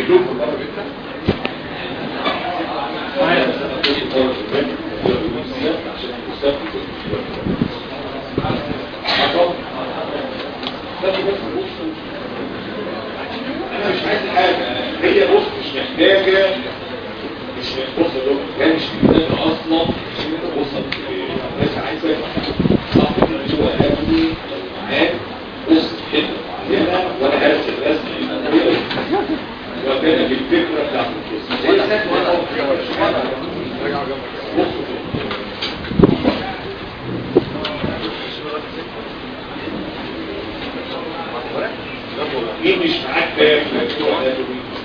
لكم مرة جدا انا مش عايز حاجة هي بص مش محتاجة مش بص يا دكتور هي مش محتاجة اصلا مش محتاجة بص الناس عايزة صح هو قابلني معاك بص كده معينة وانا هرسم رسم وكان بالفكرة بتاعت مين مش معاك ده مكتوع ده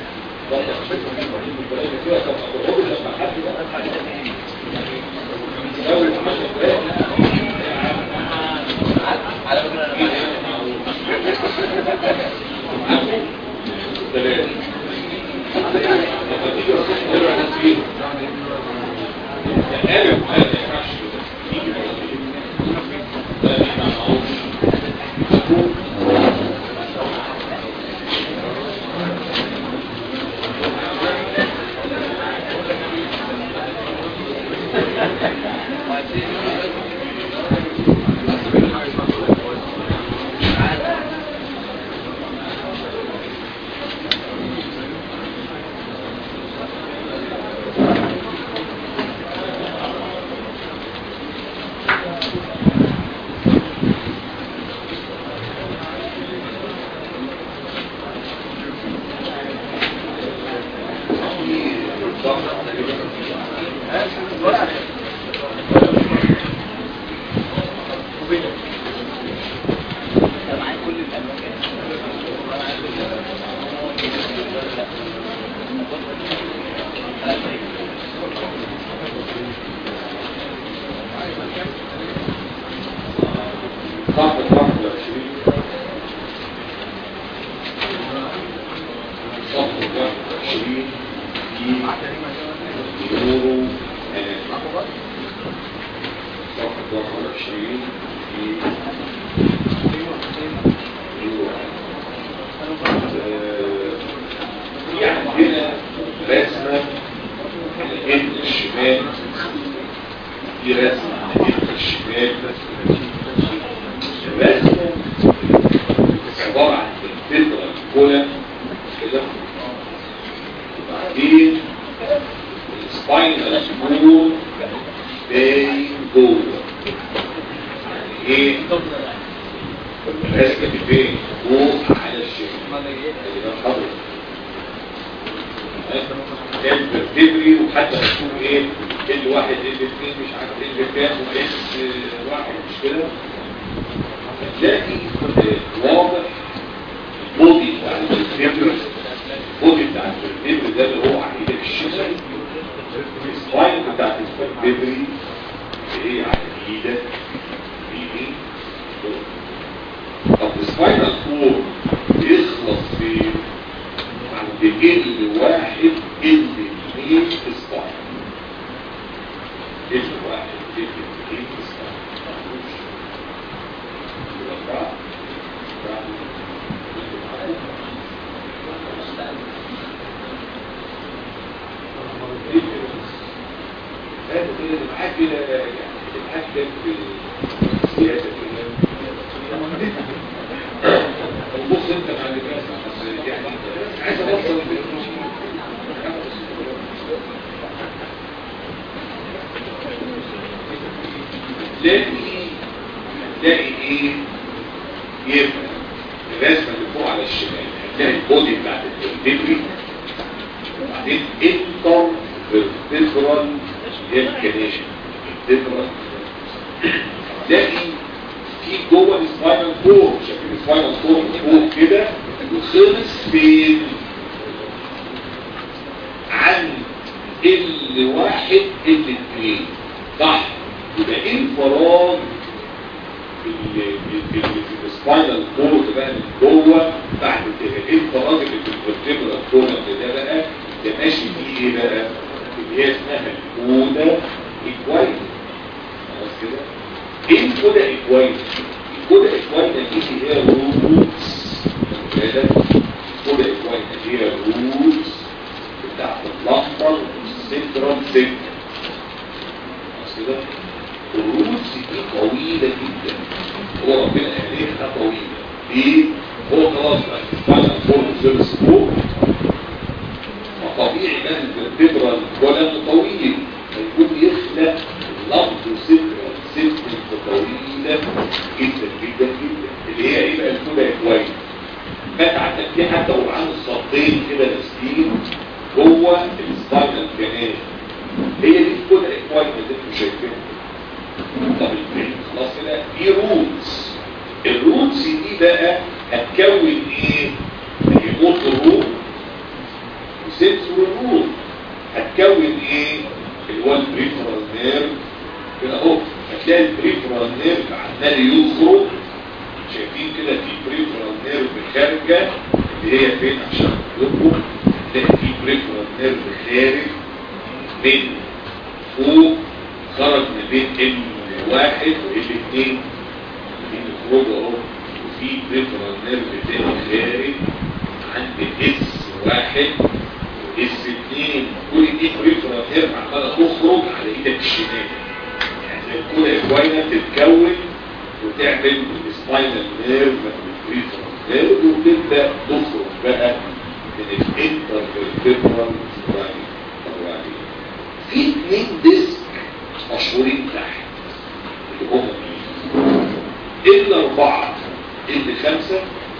صفحة 21 صفحة 21 في يورو صفحة 21 في يورو في عندنا رسمة على اليد الشمال في رسمة على اليد الشمال الرسمة عبارة عن الفلترة الكولا كده وبعدين السباينال سبول باين جوه يعني ايه الرسمة دي فين فوق على الشمال اللي ده حضر الفرتبري وحتى هتشوف ايه ال واحد ال اثنين مش عارف ال كام واس واحد مش كده هتلاقي واضح البودي بتاع الفرتبري البودي بتاع الفرتبري ده اللي هو على ايدك الشمال السباين بتاعت الفرتبري اللي هي على ايدك دي طب السباينال كور بيخلص في عند ال واحد ال اثنين اسبوعين ال واحد ال اثنين اسبوعين هذا كده اللي معاك كده يعني اللي معاك كده في السياسة كده بص انت مع الناس يعني عايز اوصل تلاقي تلاقي ايه يبقى الرسمه اللي فوق على الشمال هتلاقي البودي بتاعت الدبري وبعدين انتر فيرتيبرال انكنيشن فيرتيبرال تلاقي في جوه السباينال كور شكل السباينال كور فوق كده وخلص فين عن ال واحد ال اتنين صح يبقى ايه الفراغ السباينال كورد بقى من جوه بعد كده ايه الفراغ اللي في الفرتبرال كورد ده بقى ده ماشي فيه ايه بقى اللي هي اسمها الكودا ايكوايت خلاص كده ايه الكودا ايكوايت الكودا ايكوايت دي هي روتس كده الكودا ايكوايت دي هي روتس سجن كده الروتس دي طويلة جدا هو ربنا قالها طويلة ليه؟ هو خلاص بعد الفورم سيرس فوق فطبيعي ده الفرتبرال ولا طويل هيكون يخلق لفظ سفر سفر طويلة جدا جدا جدا اللي هي ايه بقى الكودا كويس كانت عندك في حتى وعن الصدين كده نازلين جوه السباينال كانال هي دي الكودا كويس اللي انتوا شايفينها طب البرين خلاص كده دي روتس الروتس دي بقى هتكون ايه؟ هيموت الروت وسنسور الروت هتكون ايه؟ اللي هو البريفرال نيرف كده اهو هتلاقي البريفرال نيرف عمال يخرج شايفين كده في بريفرال نيرف خارجه اللي هي فين عشان لكم هتلاقي في بريفرال نيرف خارج من فوق خرج ما بين ال واحد وال اثنين من الخروج اهو وفي بريفرال نيرف تاني خارج عند اس واحد واس اثنين كل دي بريفرال نيرف عماله تخرج على ايدك الشمال يعني الكوره اكواينا تتكون وتعمل السباينال نيرف والبريفرال نيرف وتبدا تخرج بقى من الانترفيرتبرال في اثنين ديسك مشهورين تحت اللي هم مين ال اربعه ال خمسه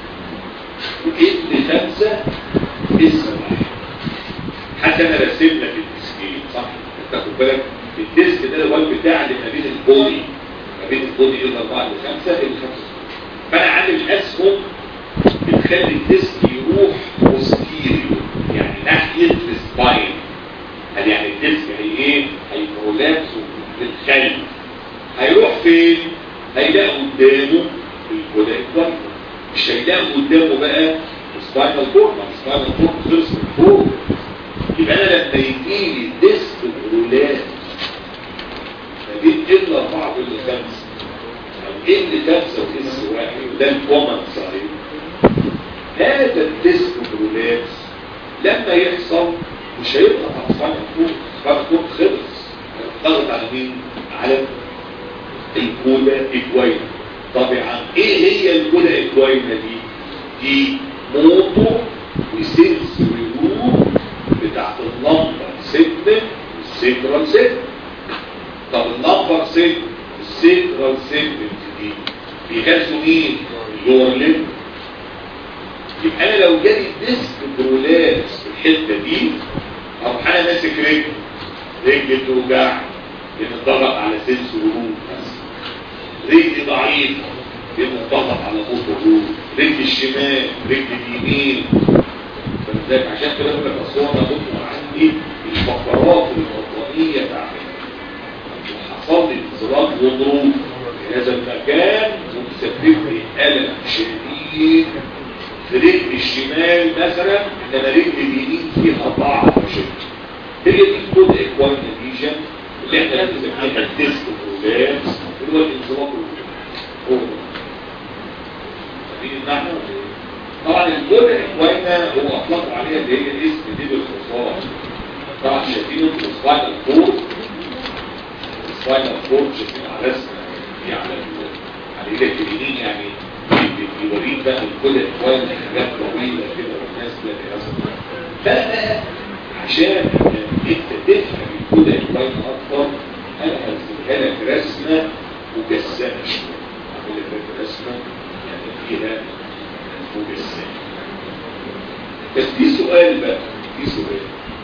ال خمسه اسم واحد حتى انا رسم لك الديسكين صح تاخد بالك الديسك ده اللي هو البتاع اللي ما بين البودي ما بين البودي ال اربعه ال خمسه ال خمسه فانا عامل اسهم بتخلي الديسك يروح بوستيريو يعني ناحيه السباين قال يعني الديسك هي ايه هيبرولابس بالخلف هيروح فين هيلاقي قدامه الكودا كويس مش هيلاقي قدامه بقى سباينال كورد ما سباينال كورد خلص من فوق يبقى انا لما يجي لي ديسك برولابس ما بين ال 4 وال 5 او ال 5 واس 1 وده الكومن سايد هذا الديسك برولابس لما يحصل مش هيضغط على سباينال كورد سباينال كورد خلص ضغط على مين؟ على الكولا اكوينا طبعا ايه هي الكولا اكوينا دي؟ دي موتو وسنسوري روم بتاعت اللمبر سيجمنت والسيكرال سيجمنت طب اللمبر سيجمنت والسيكرال سيجمنت دي بيغذوا مين؟ اللور ليمب يبقى انا لو جالي ديسك برولابس في الحته دي اروح انا ماسك رجلي رجلي بتوجع بنضغط على سنس الروم رجلي ضعيفة بنضغط على موت الروم رجلي الشمال رجلي اليمين فلذلك عشان كده بقول لك اصل انا بطلع عندي الفقرات الوطنية تعمل وحصل لي انزلاق غضروف في هذا المكان ومسبب لي الم شديد في رجلي الشمال مثلا انما رجلي اليمين فيها ضعف شديد هي دي الكود اكوان نتيجة اللي احنا بنسميها الديسك برولابس اللي هو الانزلاق هو فاهمين المعنى طبعا الكود اكوانا هو اطلقوا عليها اللي هي اسم دي باختصار طبعا شايفين انتوا سباينال كورد سباينال كورد شايفين على رسمه دي على على ايدك اليمين يعني بيوريك بقى الكود اكوانا حاجات طويله كده والناس لا رسمه فانا عشان انت تفهم الكود اكوانا اكتر انا هرسمها لك رسمه مجسمه شويه اعمل لك رسمه يعني فيها مجسمه بس في سؤال بقى في سؤال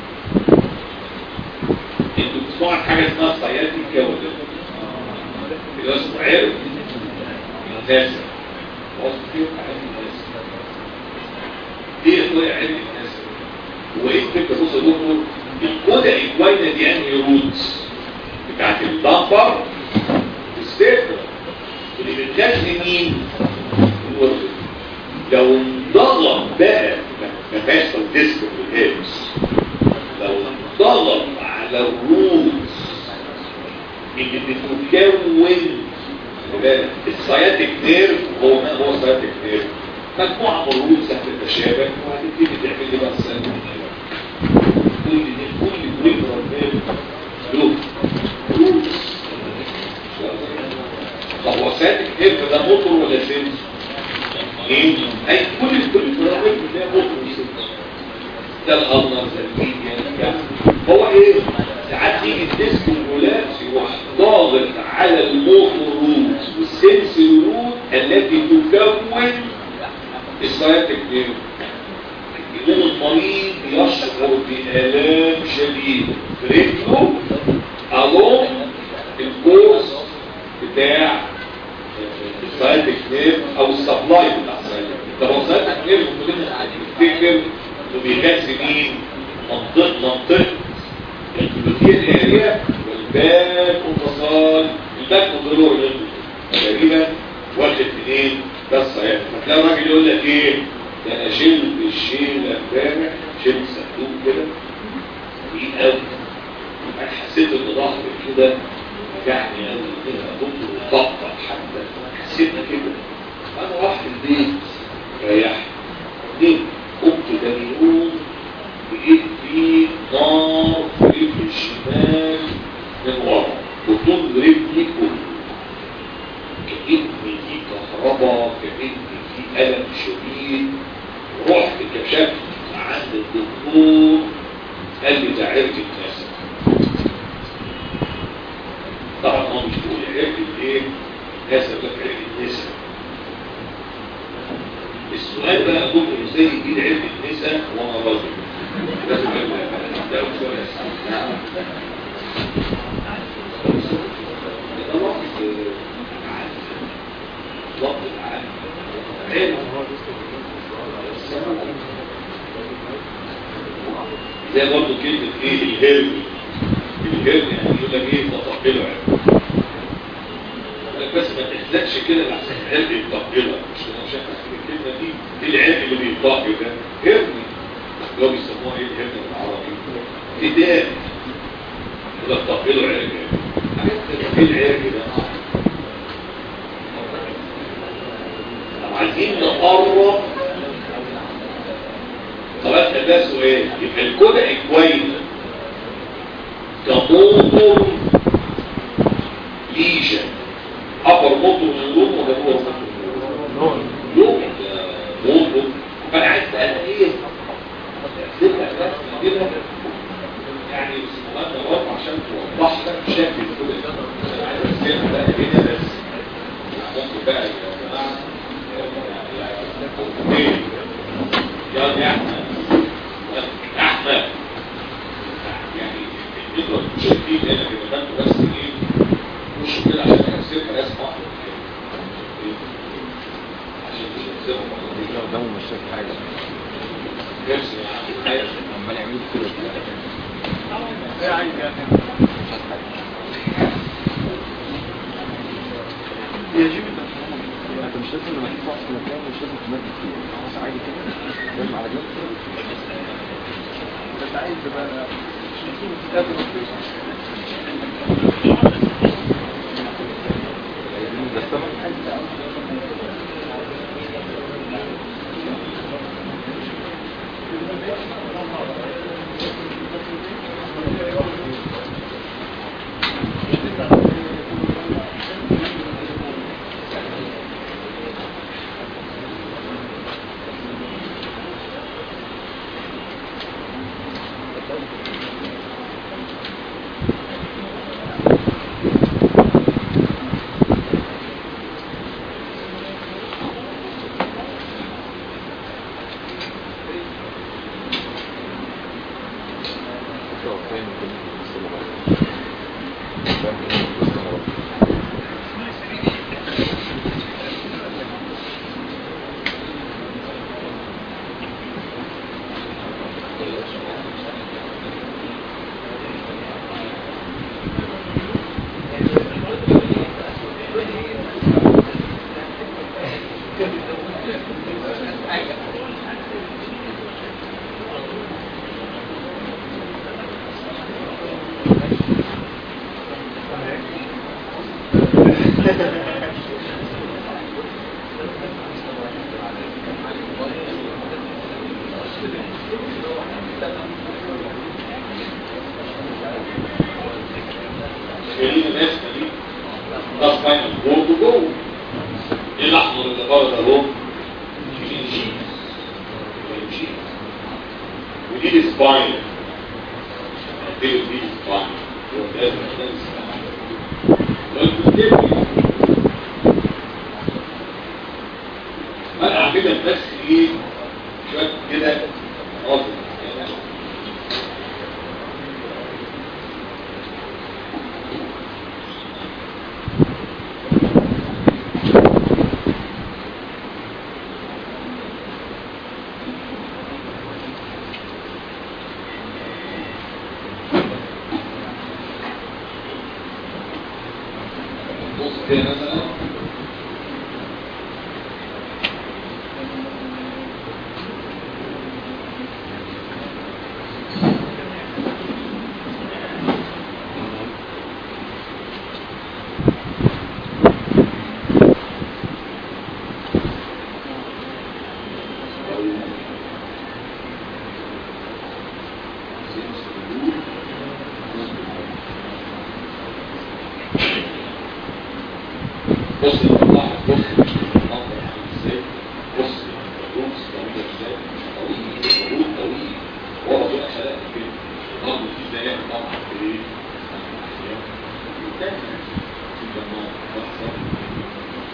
انتوا بتسمعوا عن حاجه اسمها سياتيكا ولا اللي هو اسمه عرق الناسا وصف فيه حاجات الناس ايه هو عرق الناس هو ايه الفكره بص يا دكتور الكودا اكواينا دي انهي روتس بتاعت الدمبر السيركل اللي بتغذي مين الورد لو انضغط بقى ما فيهاش ديسك بالهيبس لو انضغط على الروتس اللي بتكون السياتيك نيرف هو ما هو السياتيك نيرف مجموعة من الروتس هتتشابك وهتبتدي تعمل لي بقى السياتيك نيرف كل دي كل بريفرال نيرف له طب هو ساتك ايه ده موتور ولا سنس ايه اي كل كل البرامج ده موتور وسنس ده الامر ده الميديا هو ايه ساعات يجي الديسك الكولابس يروح ضاغط على الموتور روت والسنس روت التي تكون السياتيك نيرف يقوم المريض يشعر بآلام شديدة في رجله along الكورس بتاع السايتك نيرف او السبلاي بتاع السايتك طب هو السايتك نيرف كلنا بنفتكر انه بيغذي مين؟ منطقة منطقة الجلوتين اريا والباك متصال الباك مضلور تقريبا واخد منين؟ ده السايتك فتلاقي الراجل يقول لك ايه؟ ده انا شلت الشيل امبارح شلت صندوق كده دي قوي انا حسيت ان ظهري كده يعني قوي كده كنت مطبق حتى حسيت كده انا رحت البيت ريحت نمت قمت تاني يوم لقيت فيه نار في رجلي الشمال من ورا وطول رجلي كله كأن في كهرباء كأن في ألم شديد رحت كشفت عند الدكتور قال لي ده عرق النسا طبعا هو مش بيقول عرق الايه ناسا لك عرق النسا السؤال بقى اقول له ازاي يجيب عرق النسا وانا راجل لازم ده سؤال ده لفظ عام لفظ عام علم زي برضه كلمة ايه الهرم الهرم يعني يقول لك ايه تطبله عرق بس ما تحزقش كده لحسن العرق يطبلها مش انا مش الكلمة دي ايه العرق اللي بيطبل ده هرمي اللي هو بيسموها ايه الهرم بالعربي فداء يقول لك طبله عرق ايه العرق ده طب عايزين نقرب طب احنا ده سؤال يبقى الكودع كويس كموتور ليجن ابر موتور من لون ولا هو موتور لون موتور فانا عايز بقى ايه يعني سبحان الله عشان توضح لك شكل الكودع انا عايز ارسمها بقى هنا بس ممكن بقى يا جماعه يا احمد احمد يعني انتوا شايفين هنا كده انتوا بس ايه مش كده عشان احسبها اسمع عشان مش احسبها قدامه مش شايف حاجه نفسي يعني عمال يعملوا كده ايه عايز يعني مش عايز حاجه يجب انت مش لازم لما تدفع في مكان مش لازم تمد فيه خلاص عادي كده لازم على جنب انت عايز بقى تقابل ده الثمن دي السباين دي دي السباين ده ده السباين انا اعملها بس ايه شويه كده راضي بص كده مثلا بص الله بص المنظر عامل ازاي بص الروس طويله ازاي طويل طويل طويل ورا بقى خلق كده برضه في زيها طبعا في ايه تاني في جماعه بحصل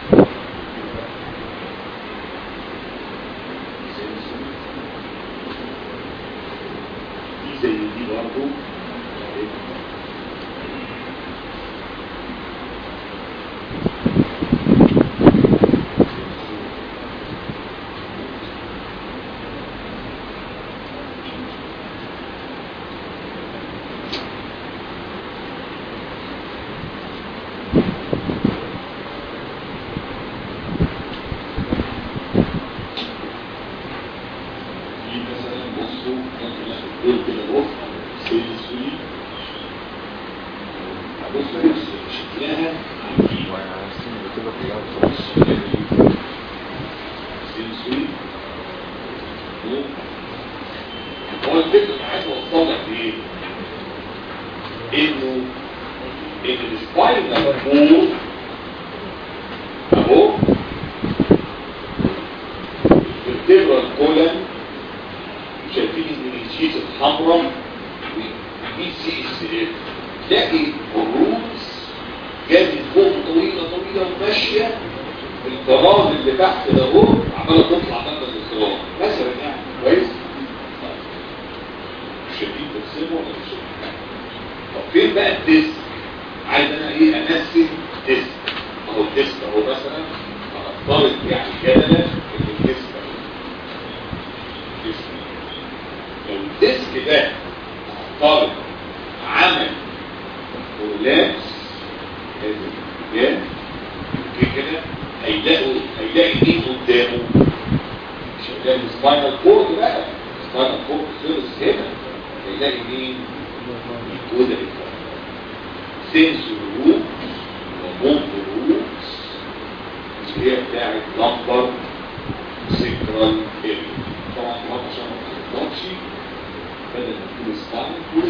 في زي دي برضه في مثلا بصوا ممكن ناخد دول كده بص سيلسوي بص بص شكلها عجيب وعايزين كده كلها بصراحة. سيلسوي هو الفكرة اللي عايز اوصل لك ايه؟ انه ان السباينال كورد اهو الفيرتبرال كولن شايفين المنيجيت الحمراء ودي سي اس اف تلاقي الروتس جايه من فوق طويله طويله وماشيه القرار اللي تحت ده اهو عماله تطلع من الانقراض مثلا يعني كويس مش شايفين ترسمه ولا مش شايفين طب فين بقى الديسك عايز انا ايه انسب ديسك اهو الديسك اهو مثلا هنفترض يعني جدلا ان الديسك اهو الديسك لو الديسك ده هنفترض عمل كولابس هذا الاتجاه كده هيلاقوا هيلاقي مين قدامه مش هيلاقي السباينال كورد بقى السباينال كورد خلص هنا هيلاقي مين الجودة سنسور روت وموتور روت اللي هي بتاعت لمبر سيكرال اريا طبعا طبعا عشان ما تغلطش بدل ما تقول سباين تقول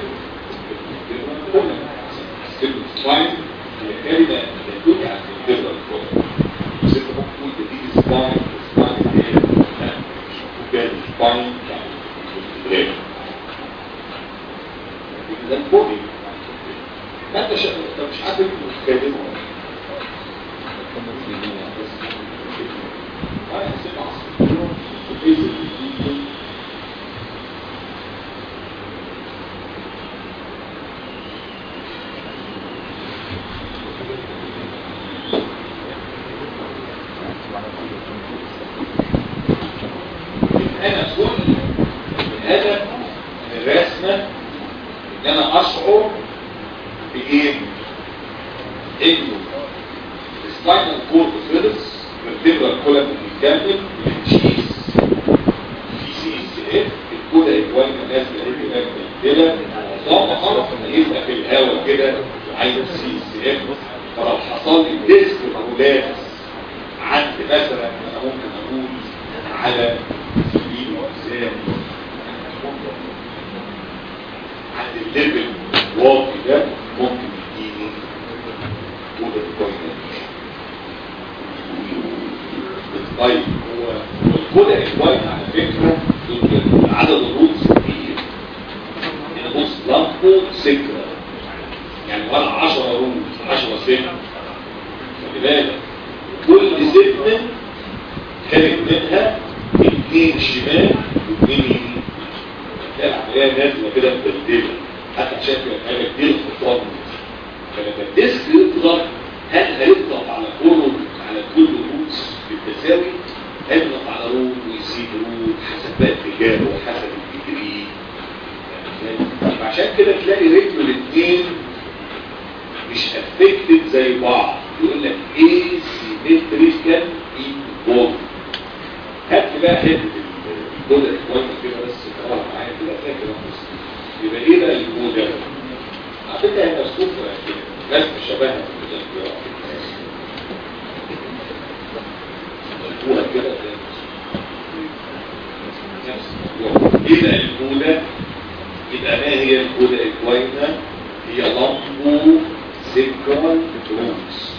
كلمة كلمة سباين هي كلمة تدل على الكلمة الكلمة بس انت ممكن تقول ده دي سباين سباين ايه لا مش مكتوب كده سباين يعني ده البودي ما انت شا... انت مش عارف انت بتتكلمه انا حسيت عصر انا كل الهدف من الرسمه ان انا اشعر بايه انه السباينال كورد خلص والفيبرال كولم بيكمل التشيز في سي اس اف الكودا ايكوال الناس اللي هي كده طبعا خلاص هيبقى في الهواء كده عايز سي اس اف فلو حصل لي ديسك مولات عند مثلا انا ممكن اقول على سبيل المثال عند الليفل الواطي ده ممكن يديني كودا كويس طيب هو الكودا اكواين على فكرة عدد الروتس دي لامبو سكرة يعني ولا 10 روم 10 سنة خلي بالك كل سنة خارج منها اثنين شمال واثنين يمين تلاقي العملية نازلة كده مبدلة حتى عشان تبقى حاجة كتير خطوات فلما الديسك يضغط هل هيضغط على كل على كل روتس بالتساوي هيضغط على روت ويسيب روت حسب بقى اتجاهه وحسب الديجري عشان كده تلاقي رجله الاثنين مش افكتد زي بعض يقول لك ايه سيمتريكال ايكوال هات لي بقى حته الجزء الكويس كده بس تقراها معايا كده فاكر يبقى ايه بقى الموجة على فكره هي مسكوفه كده رسم شبهها كده مكتوبه كده نفس الموضوع ايه بقى الموجة يبقى ما هي الموجة الكوينة هي لامبو سيكرال روتس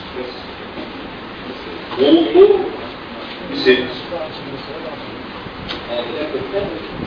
موتور سيكس اه ده كده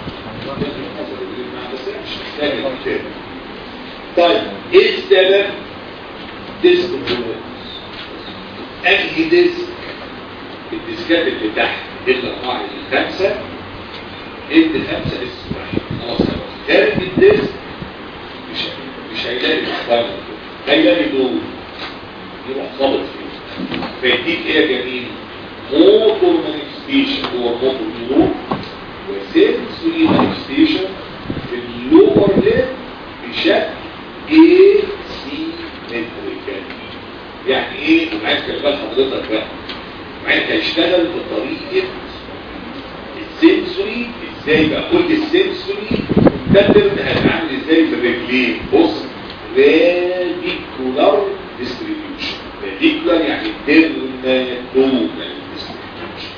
طيب ايه السبب ديسك بروبلمز انهي ديسك الديسكات اللي تحت الاربعه الخمسه ادي خمسه اسم واحد خلاص خلاص خارج الديسك مش مش هيلاقي الاسباينال هيلاقي دول يروح خبط فيه فيديك ايه يا جميل موتور مانيفستيشن هو موتور نيورون وسنسوري مانيفستيشن في اللور ليب بشكل اي سي متريكال يعني ايه ومعاك كلمات حضرتك بقى معاك هيشتغل بطريقه السنسوري ازاي بقى كل السنسوري ده الترم هتعمل ازاي في الرجلين بص راديكولار ديستريبيوشن راديكولار يعني ترماتوم يعني ديستريبيوشن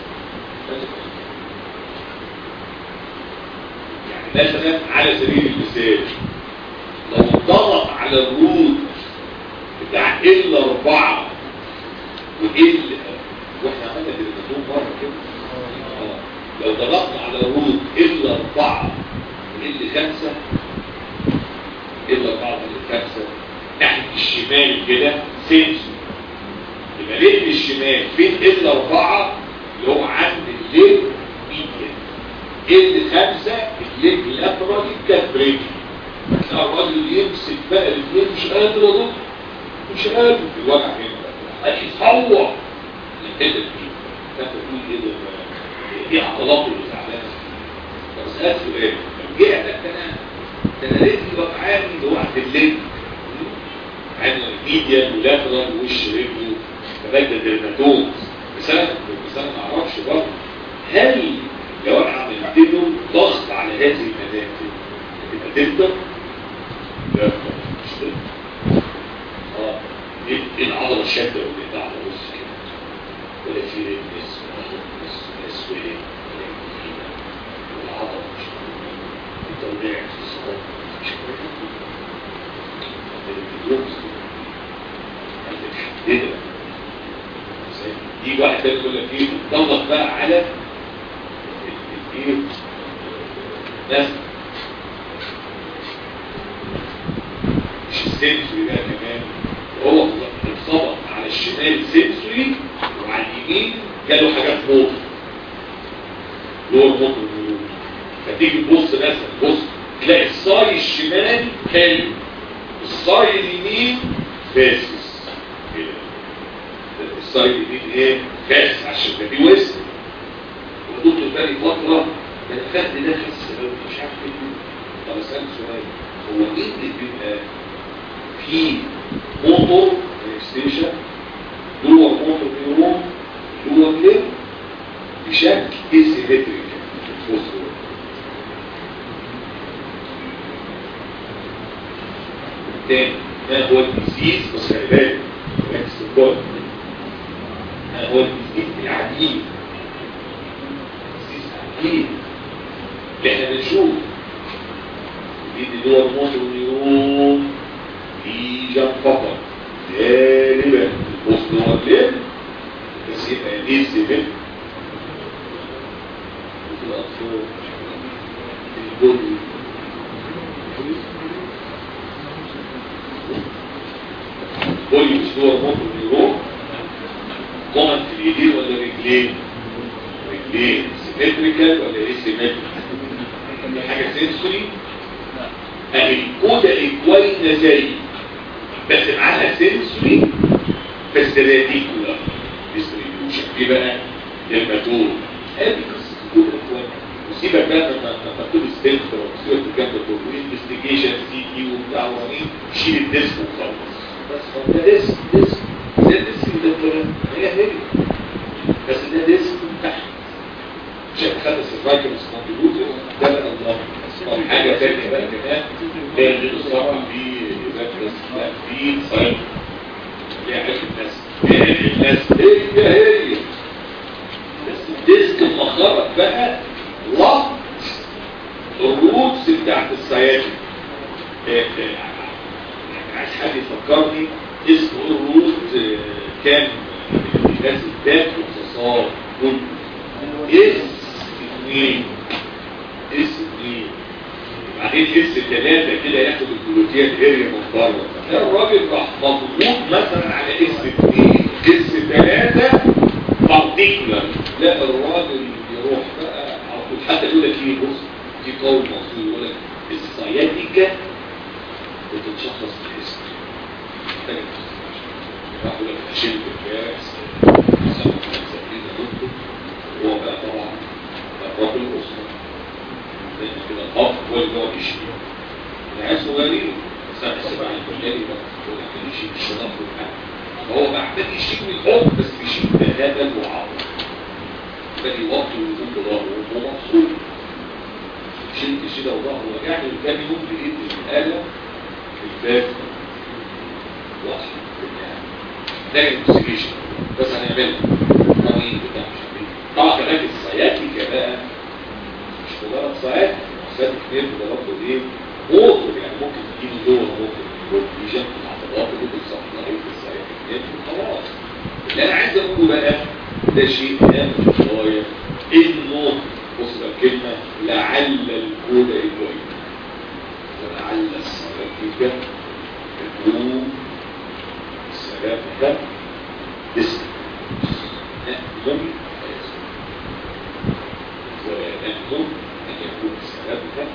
يعني مثلا على سبيل المثال لو ضغط على الروت بتاع ال 4 وال واحنا عملنا دريماتوم مره كده آه. لو ضغطنا على الروت ال 4 وال 5 ال 4 وال 5 ناحيه الشمال كده سنسور يبقى ليه الشمال فين ال 4 اللي هو عند الليل ميديا ال 5 الليل لاترالي كالبريكي الراجل يمسك بقى الاثنين مش قادر اضغط مش قادر الوجع هنا بقى يصور الحته دي فانت تقول ايه ده دي عضلاته اللي زعلانه بس اسال سؤال لو جه ده انا ده انا رجلي وجعاني اللي هو عند الليل عند الميديا ولاترال وش رجله فبقى ده درماتوم بس انا بس انا ما اعرفش برضه هل لو انا عملت له ضغط على هذه المناطق تبقى تقدر لا مش تقدر اه ايه العضله الشاده اللي ده على وش كده ولا في ريبس ولا اسود ولا كده والعضله مش انت وقعت في الصلاه مش كده يجي واحد تاني يقول لك ايه ضغط بقى على ايه ناس مش السنسوري بقى كمان هو اتخبط على الشمال سنسوري وعلى اليمين جاله حاجات موت لور موت فتيجي تبص مثلا بص تلاقي الصاي الشمال حلو الصاي اليمين فاسس كده الصاي اليمين ايه فاسس عشان ده دي وسط ودكتور بقالي فتره انا خدت ده خس مش عارف ايه طب اسالك سؤال هو ايه اللي بيبقى في موتور ستيشن جوه موتور نيورون جوه الليل بشكل اسيمتريك تاني ما هو الديزيز بس خلي بالك ركز في الجول ما هو الديزيز العديد الديزيز العديد اللي احنا بنشوف دي اللي هو الموتور نيورون ليجن فقط غالبا البوست نور لين بس يبقى دي سيفن وفي الاطفال في البودي بولي سلور موتور نيورون كومن في اليدين ولا رجلين رجلين سيمتريكال ولا ايه سيمتريكال حاجه سنسوري اهي الكودا ايكوين زي بس معاها سنسوري بس راديكولار ديستريبيوشن ايه بقى الماتور ادي قصه الكودا ايكوين وسيبك بقى لما لما تكون ستنتر وسيبك الكلام ده كله انفستيجيشن سي تي وبتاع ومين شيل الديسك وخلص بس هو ده ديسك ديسك ده ديسك ده هي هي بس ده ديسك من تحت عشان خد السيرفايكل سبونديلوز ده بقى الله طب حاجه ثانيه بقى كمان هي اللي بتصرف في بس لا في صيد اللي عارف الناس هي الناس هي هي بس الديسك المخرج بقى وقت الروتس بتاعت السيادة عايز حد يفكرني اسمه الروت آه، كان الناس الدات واختصار كله اس اثنين اس اثنين بعدين اس ثلاثة كده ياخد الجلوتيات اريا من بره الراجل راح مضغوط مثلا على اس اثنين اس ثلاثة بارتيكولر لا الراجل يروح بقى على طول حتى يقول لك ايه بص في قول مصري يقول لك السياتيكا بتتشخص في الاسم محتاجة راح يقول لك اشيل الكاس هو بقى طبعا الراجل الاسره لان كده الاب هو اللي هو بيشيل العيال صغيرين بس انا بحسب على البلالي بقى يقول لك يشيل الشنط والحاجه فهو محتاج يشيل من الحب بس بيشيل بهبل وعظم محتاج يوطي ويقوم بظهره وهو مبسوط شلت كده وظهره وجعني وكان يوم بايد الاله في الباب واضح ده انفستيجيشن بس هنعملها طبيب بتاع مش عارف ايه طبعا كمان السياتيكا بقى مش مجرد سياتيكا سياتيك نيرف ده برضه ايه موتور يعني ممكن تجيله جوه ممكن يكون ليجن في العضلات ممكن تصحى عليه في السياتيك نيرف وخلاص اللي انا عايز اقوله بقى ده شيء هام في الغايه انه بص بقى الكلمه لعل الكودا الكويس ولعل السياتيكا تكون السلام ده اسم نأمن ونأمن أن يكون السلام ده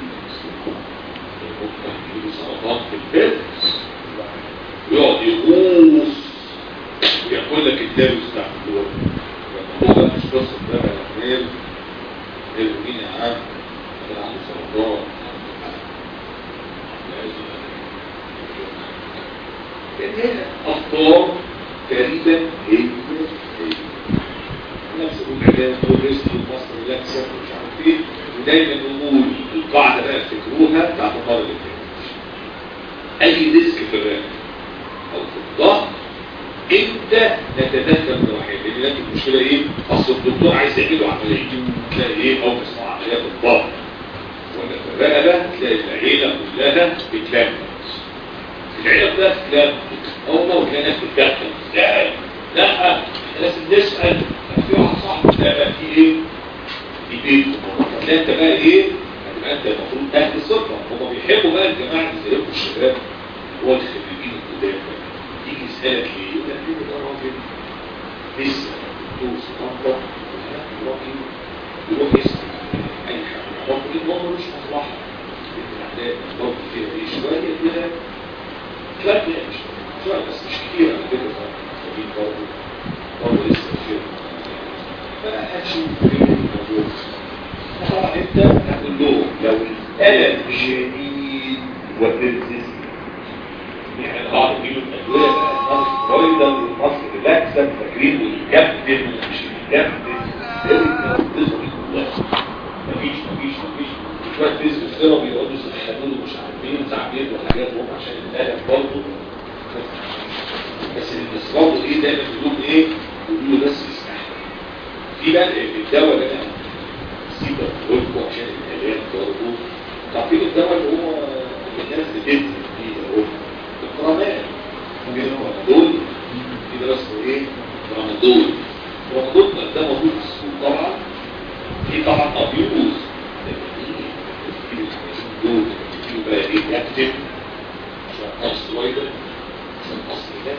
ممكن يجيله سرطان في البيت يقعد يغوص ويقول لك الدارس تحت الدول الموضوع ده مش قصة ده يا غير غير مين يا عم ده عنده سرطان لأن هي أخطار تقريبا هي هي نفس العلاج والريسك والمصر واللاكسر ومش عارف ايه ودايما نقول القاعدة بقى افتكروها بتاعت المرة اللي فاتت أي ريسك في الرئة أو في الضغط امتى نتدخل جراحيا لان لكن المشكله ايه اصل الدكتور عايز يعمله عمليه تلاقي ايه او بيصنع عمليه في الضغط ولا في الرقبه تلاقي العيله كلها بتلم العيله كلها بتلم اول ما تلاقي ناس بتدخل ازاي لا احنا لازم نسال في واحد صاحبي ده بقى في ايه في بيته هتلاقي انت بقى ايه هتبقى انت المفروض اهل ثقه هم بيحبوا بقى الجماعه اللي زيكم الشباب هو الخريجين القدام يجي يسالك ليه يقول لك ليه ده راجل لسه دكتور صنطه راجل يروح يسال اي حاجه برضه ايه برضه مش مصلحه الاعداد برضه فيها ايه شويه كده شويه كده مش شويه بس مش كتير على فكره محتاجين برضه برضه لسه فيه فهتشوف ايه الموضوع طبعا انت هتقول لهم لو الالم شديد وترزيز يعني بعض يجيله الادويه بقى النص فرويدا والنص ريلاكسا فاكرين والكابتن ومش الكابتن مفيش مفيش مفيش شويه فيزيو ثيرابي يقعدوا يسخنوا ومش عارفين وتعبير وحاجات هم عشان الالم برضه بس بس برضه ايه دايما بيقولوا ايه؟ بيقولوا بس يستحمل في بقى الدواء اللي انا سيبه لكم عشان الالام برضه تعرفين الدواء اللي هو الناس بتدي فيه اهو الرمال دول كده اسمه ايه رمضان رمضان ده موجود في السوق طبعا في طبعا ابيوز دول بقى ايه اكتف عشان اصل وايدر عشان اصل ده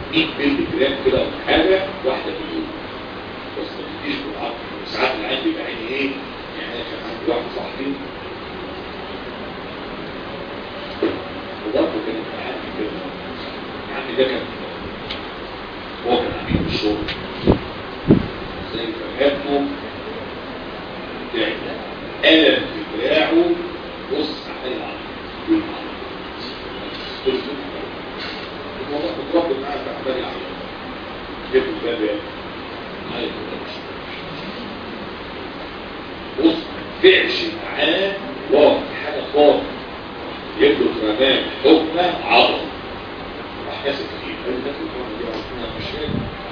100 مللي جرام كده ولا حاجه واحده في اليوم بس ما تديش بالعقل ساعات العين بيبقى عيني ايه يعني انا كان عندي واحد صاحبي وبرضه كانت عندي كده عندي ده كان هو كان عميل في الشغل زي فهمته بتاعي قلم في دراعه بص عمال يعمل الموضوع متربط معاه في عمال يعمل جبت الباب يعني عارف بص فعش معاه واضح حاجه خالص يبدو رمام حكمه عضل راح كاسب فيه قال لي ده في الكون دي عرفنا مش فاهم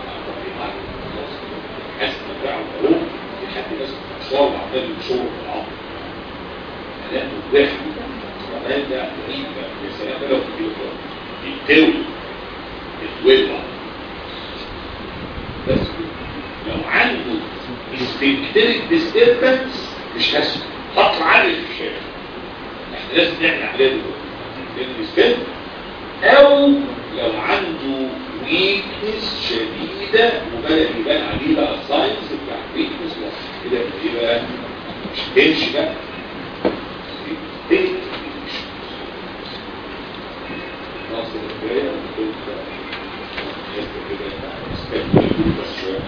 حاسس بتاعه اهو في حد بس مشوار وعمال يشور في العظم كلام مباح الرمام ده غريب يا سلام لو يتوي يتولع بس لو عنده استنكتريك ديستربنس مش هسه خطر عالي في الشارع احنا لازم نعمل عليه دلوقتي الديستربنس او لو عنده ويكنس شديدة وبدأ يبان عليه بقى الساينس بتاع ويكنس كده ايه بقى مش تمشي بقى خلاص البداية كده استكمل بس شوية